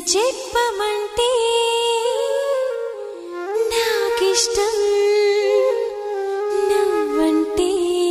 చెప్పమంటే నాకిష్టం నువ్వంటే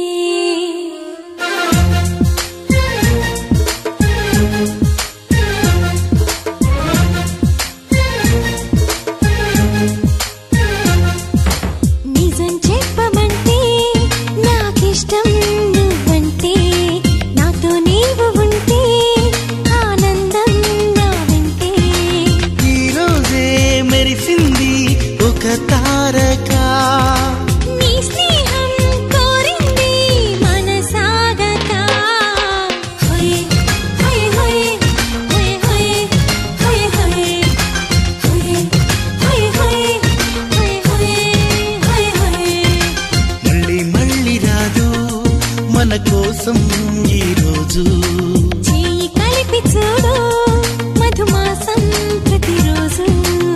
నిజం చెప్పమంటే నాకిష్టం నువ్వంటే నాతో నీవు ఉంటే ఆనందం నా వెంటే ఈ రోజే మెరిసింది ఒక తారక నీ స్నేహం కోరింది మనసాగక హోయ్ హోయ్ హోయ్ హోయ్ హోయ్ హోయ్ హోయ్ హోయ్ హోయ్ హోయ్ హోయ్ హోయ్ హోయ్ మళ్ళీ మళ్ళీ రాదు మన కోసం ఈ రోజు చేయి కలిపి చూడు మధుమాసం ప్రతిరోజు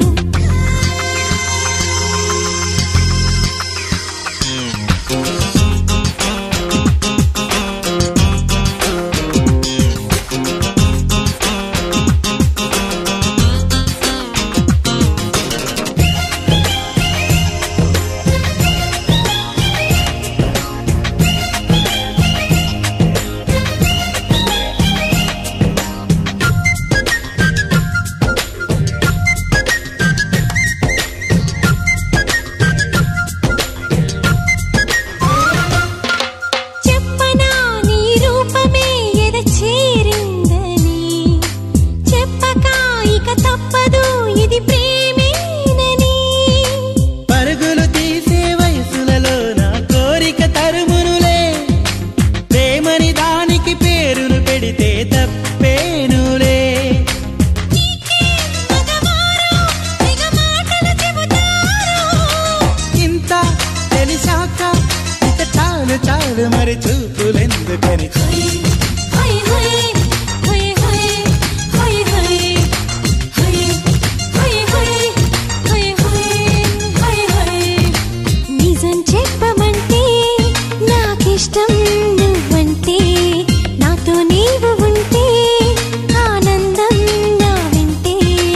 చెప్పనా నీ రూపమే ఎద చేరిందని చెప్పక ఇక తప్పదు ఇది ప్రేమేనని పరుగులు తీసే వయసులలో నా కోరిక తరుమునులే ప్రేమని దానికి పేరును పెడితే తప్పేనులే నీకే మగవారు తెగ మాటలు చెబుతారు ఇంత తెలిసాక ఇక చాలు చాలు మరి చూపులెందుకని హోయ్ హోయ్ హోయ్ హోయ్ హోయ్ హోయ్ హోయ్ హోయ్ హోయ్ హోయ్ హోయ్ హోయ్ నిజం చెప్పమంటే నాకిష్టం నువ్వంటే నాతో నీవు ఉంటే ఆనందం నా వెంటే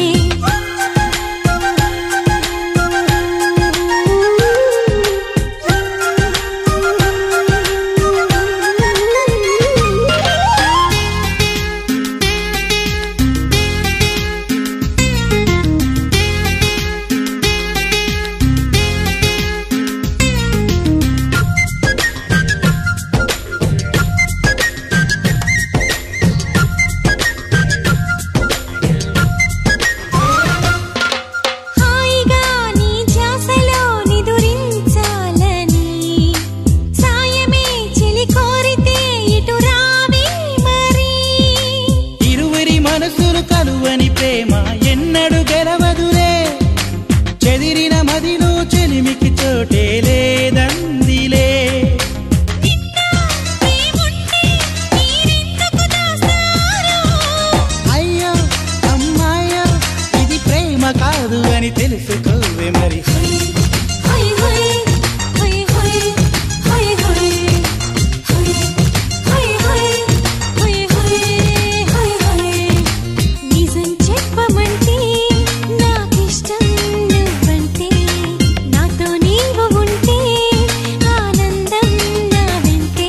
హాయిగా నీ ధ్యాసలో నిదురించాలని సాయమే చెలి కోరితే ఇటు రావే మరి ఇరువురి మనసులు కలువని ప్రేమ ఎన్నడు గెలవదులే చెదిరిన మదిలో చెలిమికి చోటే లేదందిలే ఏముంటే మీరెందుకు దాస్తారు అయ్యో అమ్మాయో ఇది ప్రేమ కాదు అని తెలుసుకోవే మరి హోయ్ హోయ్ హోయ్ హోయ్ హోయ్ హోయ్ హోయ్ హోయ్ హోయ్ హోయ్ హోయ్ హోయ్ నిజం చెప్పమంటే నాకిష్టం నువ్వంటే నాతో నీవు ఉంటే ఆనందం నా వెంటే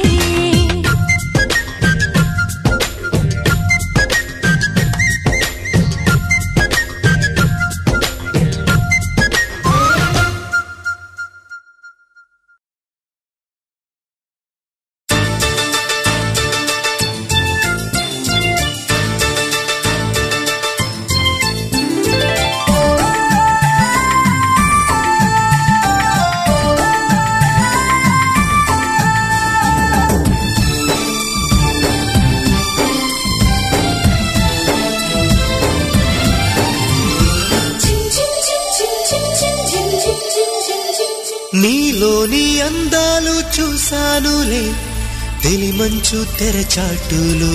నీలోని అందాలు చూశానులే తెలిమంచు తెరచాటులు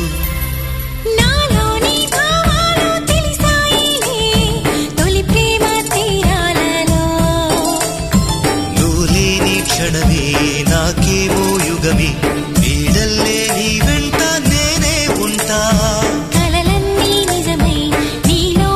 నాలోని భావాలు తెలిసాయిలే తొలి ప్రేమ తీరాలలో నువ్వు లేని క్షణమే నాకేమో యుగమే వీడల్లే నీ వెంట నేనే ఉంటా కలలన్నీ నిజమై నీలో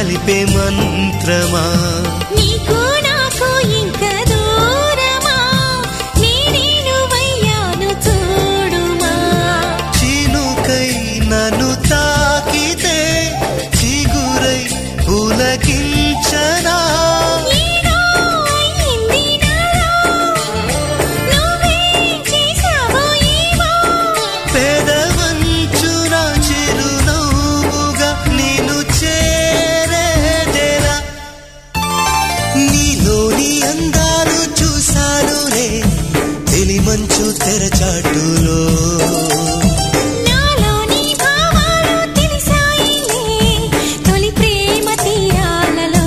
కలిపే మంత్రమా నీకు నాకు ఇంక దూరమా నేనేను వయ్యాను చూడుమా చినుకై నన్ను తాకితే చిగురై పులకించనా ఏదో అయ్యింది నాలో నువ్వే చేసావో ఏమో పెదవంచున చిరునవ్వుగా నిన్ను చేరేదెలా నీలోని అందాలు చూశానులే తెలిమంచు తెరచాటులో నాలోని భావాలు తెలిసాయిలే తొలి ప్రేమ తీరాలలో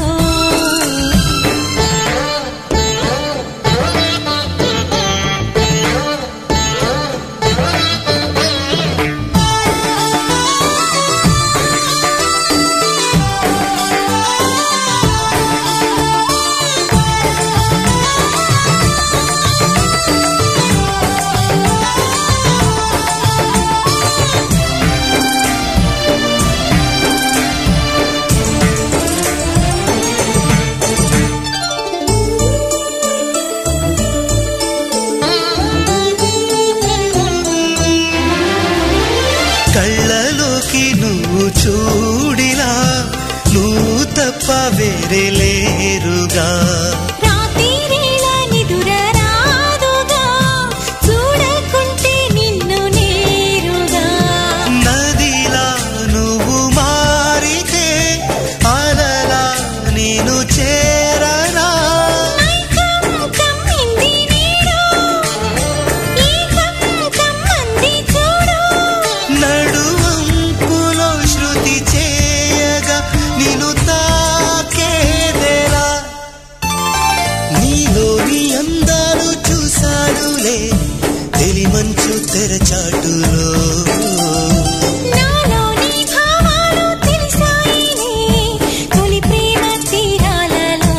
కళ్ళలోకి నువ్వు చూడిలా నువ్వు తప్ప వేరే లేరుగా రాత్రిరేళ నిదుర రాదుగా చూడకుంటే నిన్ను నేరుగా నదిలా నువ్వు మారితే అలలా నేను చేరనా మైకం కమ్మింది నేడు ఏకం కమ్మంది చూడు నడువంపులో శృతి చేయగా నిన్ను తాకేదెలా నీలోని అందాలు చూశానులే తెలిమంచు తెరచాటులో నాలోని భావాలు తెలిసాయిలే తొలి ప్రేమ తీరాలలో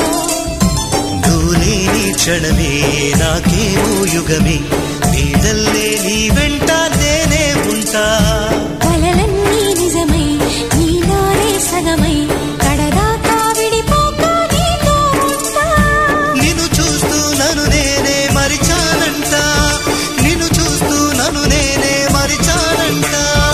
దూలేని క్షణమే నాకేమో యుగమే నీడల్లే నీ వెంట నేనే ఉంటా కలలన్నీ నిజమై నీలోనే సగమై కడదాకా విడిపోక నీతో ఉంటా నిన్ను చూస్తూ నన్ను నేనే మరిచానంట నిన్ను చూస్తూ నన్ను నేనే మరిచానంట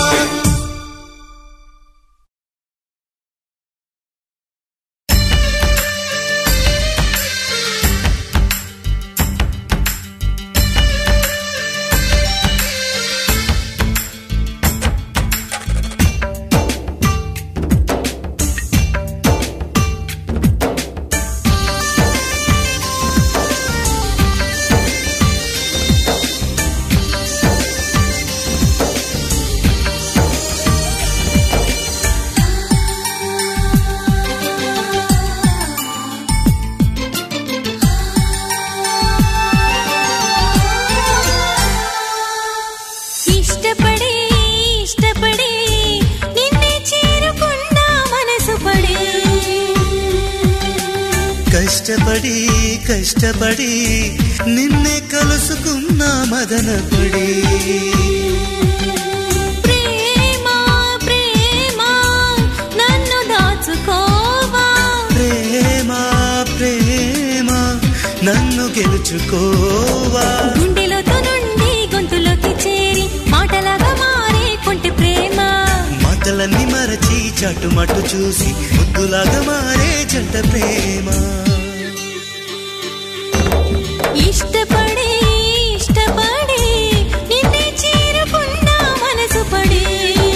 ఇష్టపడి ఇష్టపడి నిన్నే చేరుకున్నా మనసు పడి కష్టపడి కష్టపడి నిన్నే కలుసుకున్నా మదనపడి ప్రేమ ప్రేమ నన్ను దాచుకోవా ప్రేమ ప్రేమ నన్ను గెలుచుకోవా గుండెలోతో నుండి గొంతులోకి చేరి మాటలాగా మారే కొంటి ప్రేమ మాటలన్నీ మరచి చటుమటు చూసి ముద్దులాగా మారే జంట ప్రేమ ఇష్టపడి ఇష్టపడి నిన్నే చేరుకున్నా మనసు పడి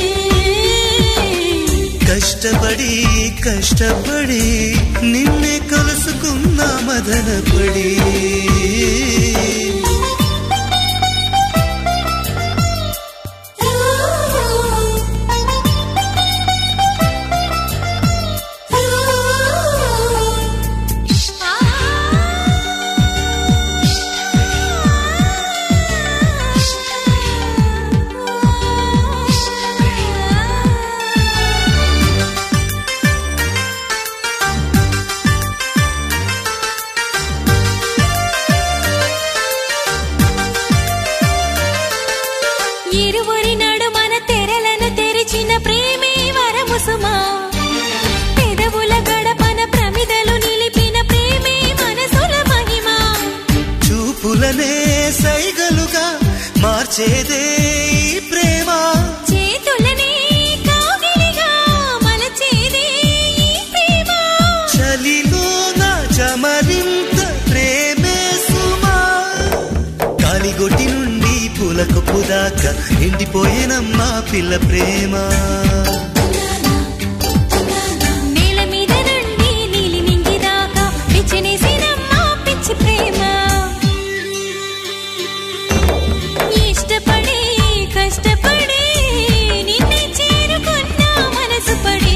కష్టపడి కష్టపడి నిన్నే కలుసుకున్నా మదనపడి ఆ మలచేదే ఈ ప్రేమ చేతులనే కాగిలిగా మలచేదే ఈ ప్రేమ చలిలో నా చమరింత ప్రేమే సుమా కాలిగొట్టి నుండి పూల కొప్పు దాకా ఎండిపోయేనమ్మా పిల్ల ప్రేమ నేల మీద నుండి నీలి నింగి దాకా పిచ్చినేసినమ్మా పిచ్చి ప్రేమ ఇష్టపడి కష్టపడి నిన్నే చేరుకున్న మనసు పడి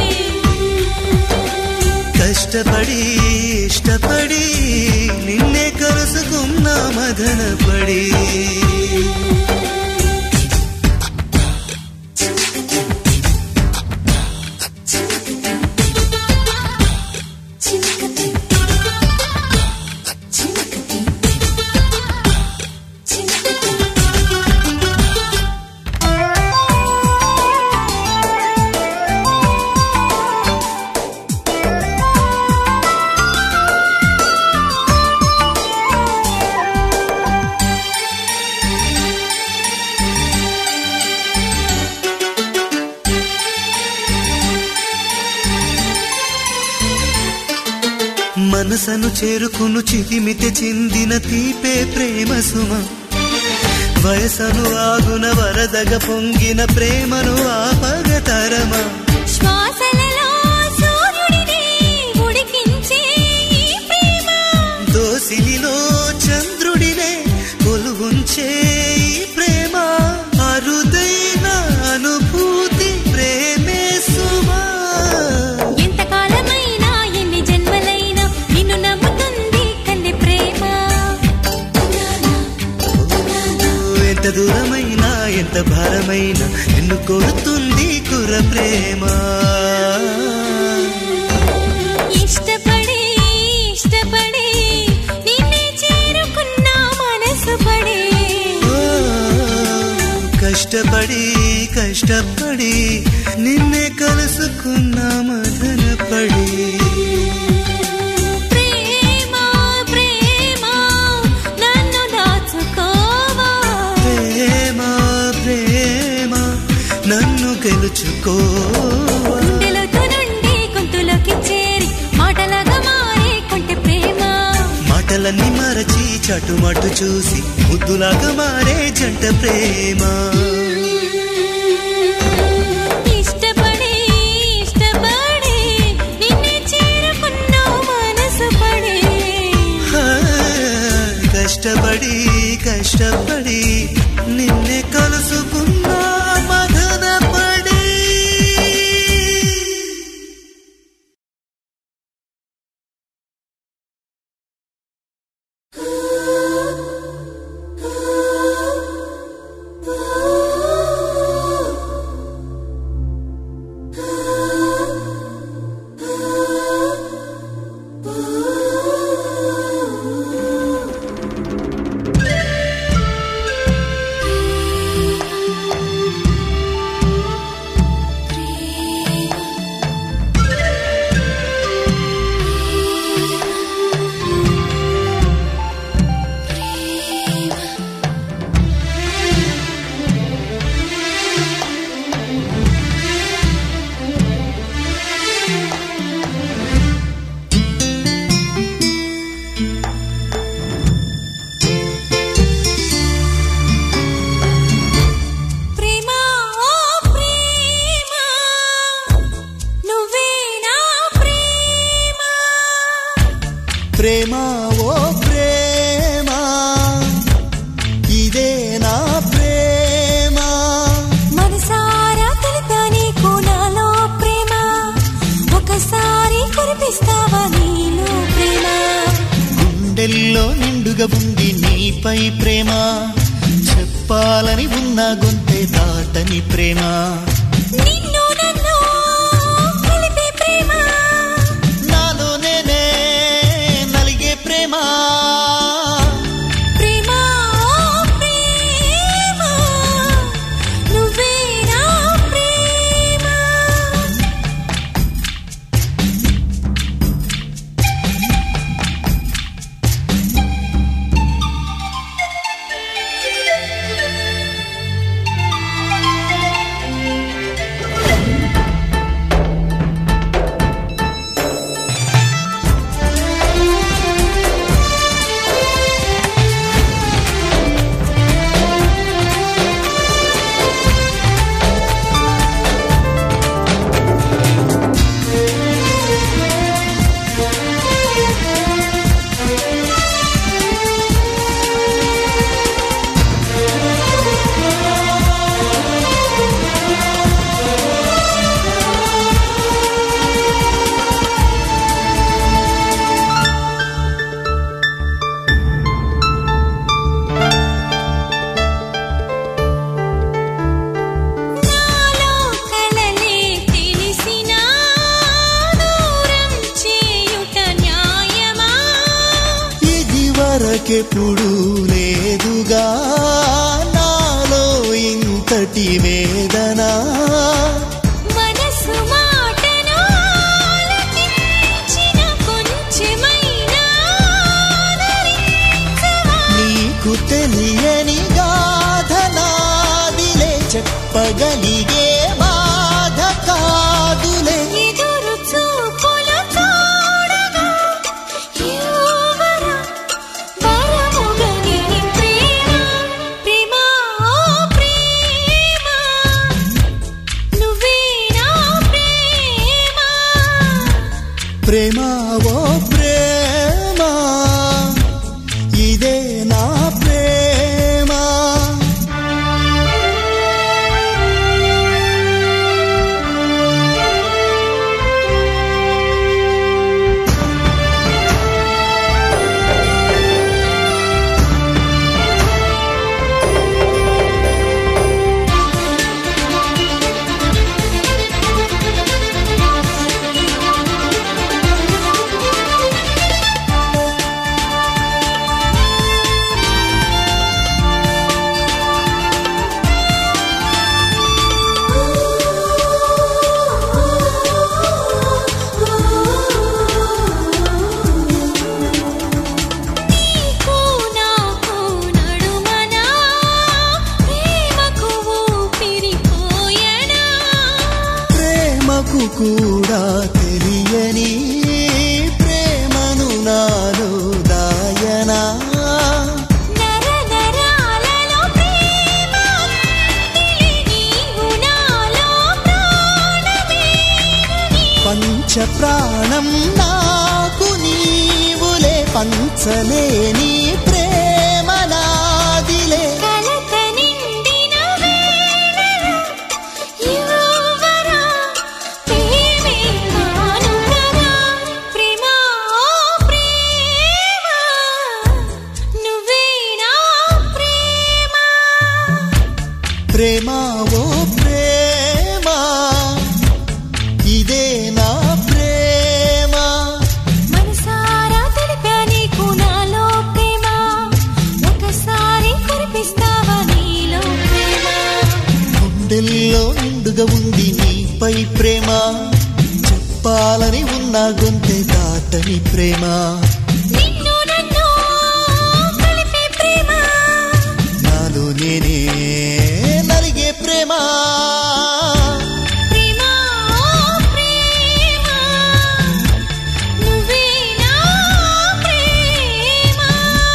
కష్టపడి ఇష్టపడి నిన్నే కలుసుకున్న మదన పడి మనసను చేరుకును చిలిమితే చెందిన తీపే ప్రేమ సుమ వయసను ఆగున వరదగ పొంగిన ప్రేమను ఆపగతరమా శ్వాసలలో సూర్యుడిని ఉడికించే ఈ ప్రేమ దోసిలిలో చంద్రుడినే కొలుగుంచే ఈ ప్రేమ అరుదైన అనుభూతి ప్రేమే సుమా ఎంతకాలమైనా ఎన్ని జన్మలైనా నిన్ను నమ్ముతుంది కన్నె ప్రేమ ఎంత దూరమైనా ఎంత భారమైనా నిన్ను కోరుతుంది కుర ప్రేమ ఇష్టపడి ఇష్టపడి నిన్నే చేరుకున్న మనసు పడి ఓ, కష్టపడి కష్టపడి నిన్నే కలుసుకున్న మదన పడి ప్రేమ ప్రేమ నన్ను దాచుకోవా ప్రేమ ప్రేమ నన్ను గెలుచుకో గుండెలోతు నుండి గొంతులోకి చేరి మాటలాగా మారే కొంటె ప్రేమ మాటలన్నీ మరచి చటుమటు చూసి ముద్దులాగా మారే జంట ప్రేమ ఇష్టపడి ఇష్టపడి నిన్నే చేరుకున్న మనసు పడి ఆ, కష్టపడి కష్టపడి నిన్నే కలుసుకున్న మదన పడి ప్రేమ ఓ ప్రేమ నువ్వే నా ప్రేమ ప్రేమ ఓ ప్రేమ ఇదే నా ప్రేమ మనసారా తెలిపా నీకు నాలో ప్రేమ ఒకసారి కురిపిస్తావా నీలో ప్రేమ గుండెల్లో నిండుగా ఉంది నీపై ప్రేమ చెప్పాలని ఉన్న గొంతె దాటని ప్రేమ నిన్ను నన్ను కలిపే ప్రేమ నాలో నేనే నలిగే ప్రేమ ప్రేమ ఓ ప్రేమ నువ్వే నా ప్రేమ ఇంతకెప్పుడు లేదుగా నాలో ఇంతటి వేదన మనసు మాటను ఆలకించిన కొంచెమైనా ఆదరించవా? నీకు తెలియని గాథ నాదిలే చెప్పగలిగే బాధ కాదులే ఎదురు చూపులు చూడగా యువరా వరముగని ప్రేమ ప్రేమ ఓ ప్రేమ నువ్వే నా ప్రేమ ప్రేమ ఓ ప్రేమ ఇదే నా ప్రేమ నీకు నాకు నడుమనా ప్రేమకు ఊపిరిపోయనా ప్రేమకు కూడా తెలియని ప్రేమను నాలో దాయనా నర నరాలలో ప్రేమ అందిలి నీవు నాలో ప్రాణమేనని పంచ ప్రాణం నాకు నీవులే పంచలేని ప్రేమ నాదిలే కలత నిండిన వేళలో యువరా ప్రేమే కాను కదా ప్రేమ ఓ ప్రేమ నువ్వే నా ప్రేమ ప్రేమ ఓ ప్రేమ ఇదే నా ప్రేమ మనసారా తెలిపా నీకు నాలో ప్రేమ ఒకసారి కురిపిస్తావా నీలో ప్రేమ గుండెల్లో నిండుగా ఉంది నీపై ప్రేమ చెప్పాలని ఉన్న గొంతె దాటని ప్రేమ నిన్ను నన్ను కలిపే ప్రేమ నాలో నేనే నలిగే ప్రేమ ప్రేమ ఓ ప్రేమ నువ్వే నా ప్రేమ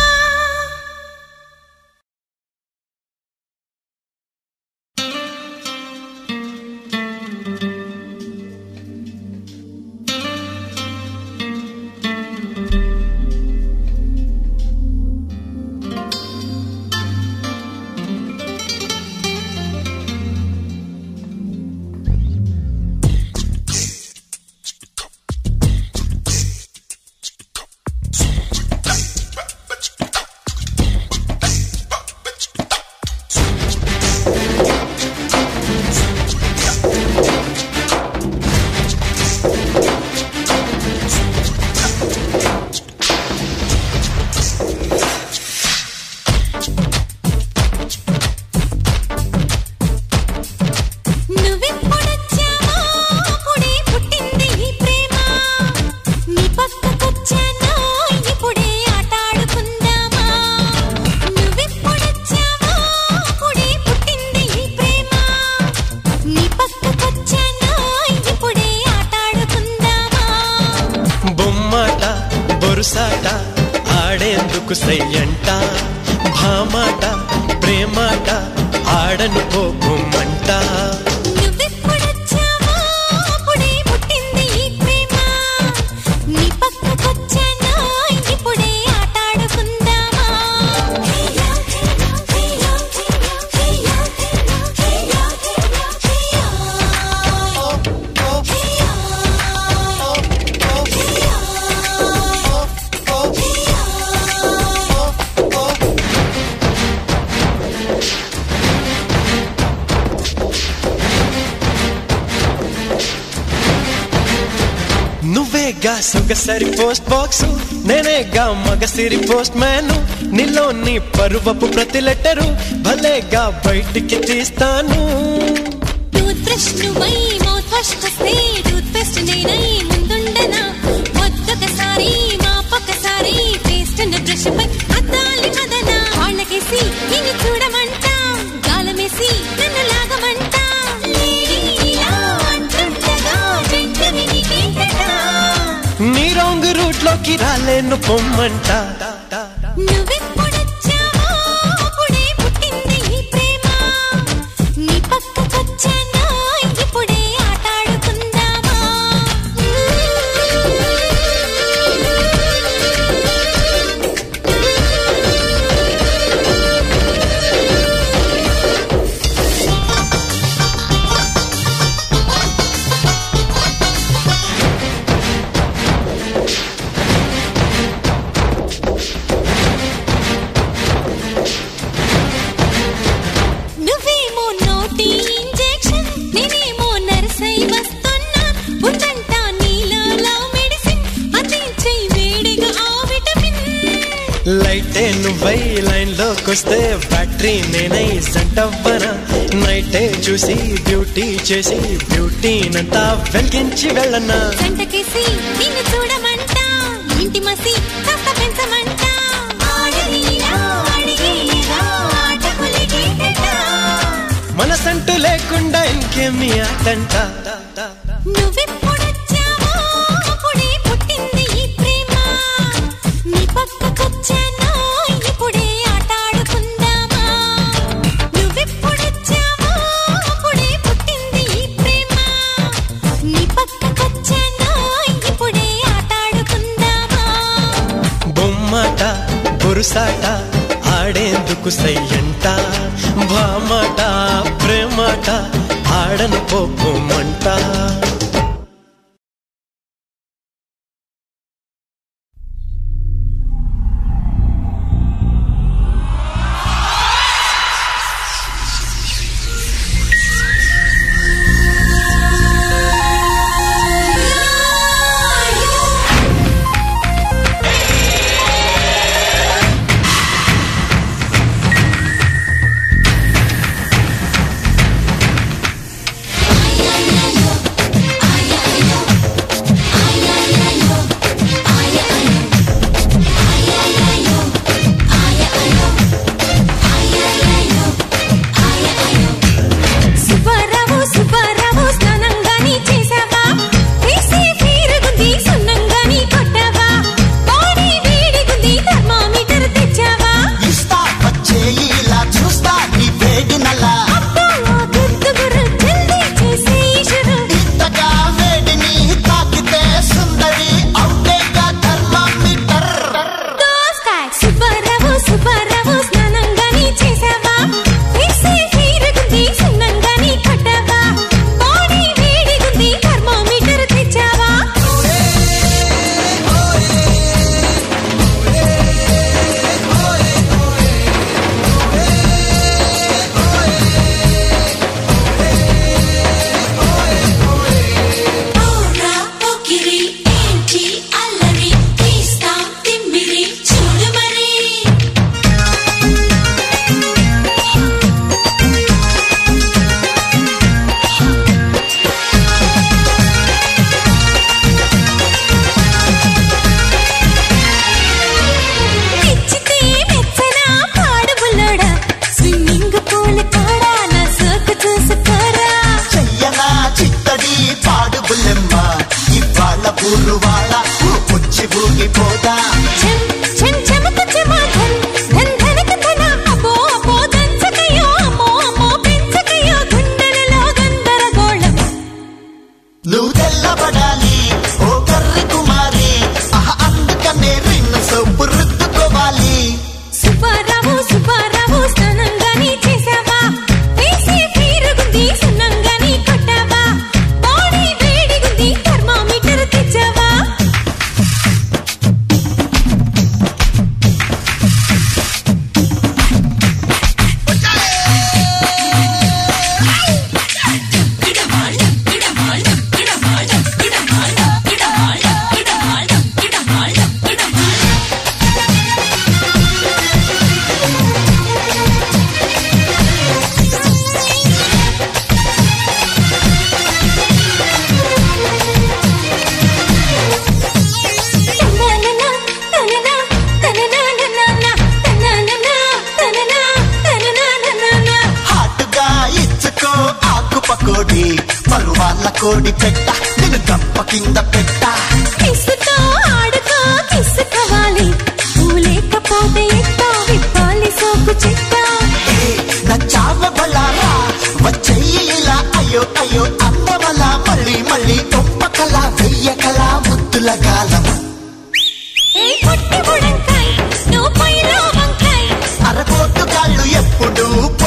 నువ్వెప్పుడొచ్చావో అప్పుడే పుట్టింది ఈ ప్రేమ నీ పక్కకొచ్చానో ఇప్పుడే ఆటాడుకుందామా నువ్వెప్పుడొచ్చావో అప్పుడే పుట్టింది ఈ ప్రేమ నీ పక్కకొచ్చానో ఇప్పుడే ఆటాడుకుందామా బొమ్మాట బొరుసాట ఆడేందుకు సయ్యంట భామాట ప్రేమాట ఆడను పోకుమంట నువ్వెప్పుడొచ్చావో అప్పుడే పుట్టింది ఈ ప్రేమ నీ పక్కకొచ్చానో ఇప్పుడే ఆటాడుకుందామా హేయా హేయా హేయా హేయా హేయా హేయా హేయా నీదేగా సొగసరి పోస్ట్ బాక్స్ నేనేగా మగసిరి పోస్ట్ మ్యాన్ నీలో నీ పరువపు ప్రతి లెటరు భలేగా బయటికి తీస్తాను టూత్ బ్రష్ నువ్వై మౌత్ వాష్ వస్తే టూత్ పేస్ట్ నేనై ముందుండనా ఒక్కొక్కసారి మా పక్కసారి పేస్ట్ బ్రష్ పై అద్దాలి మదన వాళ్ళకేసి నిన్ను చూడమంటా గాలమేసి నన్ను లాగమంటా లేడీలా అంటుండగా జంటని నీకేంటటా నీ రాంగ్ రూట్ లోకి రాలేను పొమ్మంట నువ్వెప్పుడొచ్చావో అప్పుడే పుట్టింది ఈ ప్రేమ నీ పక్కకొచ్చానా ఇప్పుడే ఆటాడుకుందామా నువ్వేమో నోటి ఇంజెక్షన్ నేనేమో నర్సై వస్తున్నా ఉందంట నీలో లవ్ మెడిసిన్ అందించే వేడిగా ఆ విటమిన్ లైటే నువ్వై లైన్ లోకొస్తే బ్యాటరీ నేనై జంటవ్వనా నైటే చూసి బ్యూటీ చేసి బ్యూటీనంతా వెలిగించి వెళ్ళనా సంటకేసి నిన్ను చూడమంటా ఇంటి మసి కాస్త పెంచమంటా ఆడనీరా, అడిగేరా, ఆటకులకేంటటా? మనసంటూ లేకుండా ఇంకేమి ఆటంట నువ్వెప్పుడొచ్చావో అప్పుడే పుట్టింది ఈ ప్రేమ నీ పక్కకొచ్చానా ఇప్పుడే ఆటాడుకుందామా నువ్వెప్పుడొచ్చావో అప్పుడే పుట్టింది ఈ ప్రేమ నీ పక్కకొచ్చానా ఇప్పుడే ఆటాడుకుందామా బొమ్మాట బురుసాట ఆడేందుకు సయ్యంట భామాట ప్రేమాట ఆడను పోమంట ఆ కోడి పెట్ట నేను గంప కింద పెట్ట కిస్సుతో ఆడుకో కిస్సుకోవాలి నువ్వు లేకపోతే ఎట్టా విప్పాలి సోకు చిట్టా నచ్చావ బళ్ళారా వచ్చేయి ఇలా అయ్యో అయ్యో అందమలా మళ్ళీ మళ్ళీ ఒప్పకల వెయ్యకల ముద్దుల గాలం ఏ పొట్టి బుడంకాయ్ నువ్వు పైలో వంకాయ్ అరకోటు కాళ్ళు ఎప్పుడు